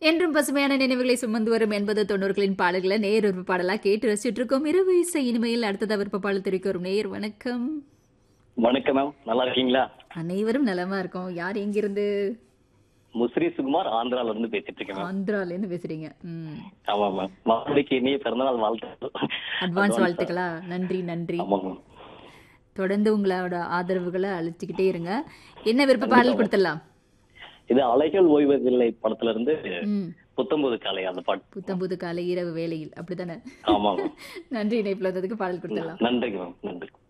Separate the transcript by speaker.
Speaker 1: என்றும் பசுமையான நினைவுகளை சுமந்து வரும் எண்பது தொண்ணூறுகளின் பாடல்களை நேர் விருப்ப பாடலா கேட்டு ரசிச்சுட்டு இருக்கோம் இரவு இசை இனிமையில் அடுத்ததா விருப்ப பாடல் தெரிவிக்க வரும் நேயர் வணக்கம்
Speaker 2: வணக்கம் மேம் நல்லா இருக்கீங்களா
Speaker 1: அனைவரும் நலமா இருக்கோம் யார் எங்கிருந்து
Speaker 2: முஸ்ரி சுகுமார் ஆந்திரால இருந்து பேசிட்டு இருக்கேன் மேம்
Speaker 1: ஆந்திரால இருந்து பேசுறீங்க ம்
Speaker 2: ஆமா மேம் மறுபடிக்கு இனிய பிறந்தநாள் வாழ்த்து
Speaker 1: அட்வான்ஸ் வாழ்த்துக்களா நன்றி நன்றி
Speaker 2: ஆமா மேம்
Speaker 1: தொடர்ந்து உங்களோட ஆதரவுகளை அழிச்சுக்கிட்டே இருங்க என்ன விருப்ப பாடல் கொடுத்துடலாம்
Speaker 2: இது அலைகள் ஓய்வதில்லை படத்துல இருந்து
Speaker 1: ம்
Speaker 2: புத்தம்புது காலை அந்த பாட்டு
Speaker 1: புத்தம்புது காலை இரவு வேளையில் அப்படித்தானே
Speaker 2: ஆமா மேம்
Speaker 1: நன்றி இணைப்புல வந்ததுக்கு பாடல் கொடுத்துடலாம்
Speaker 2: நன்றிங்க மேம் நன்றி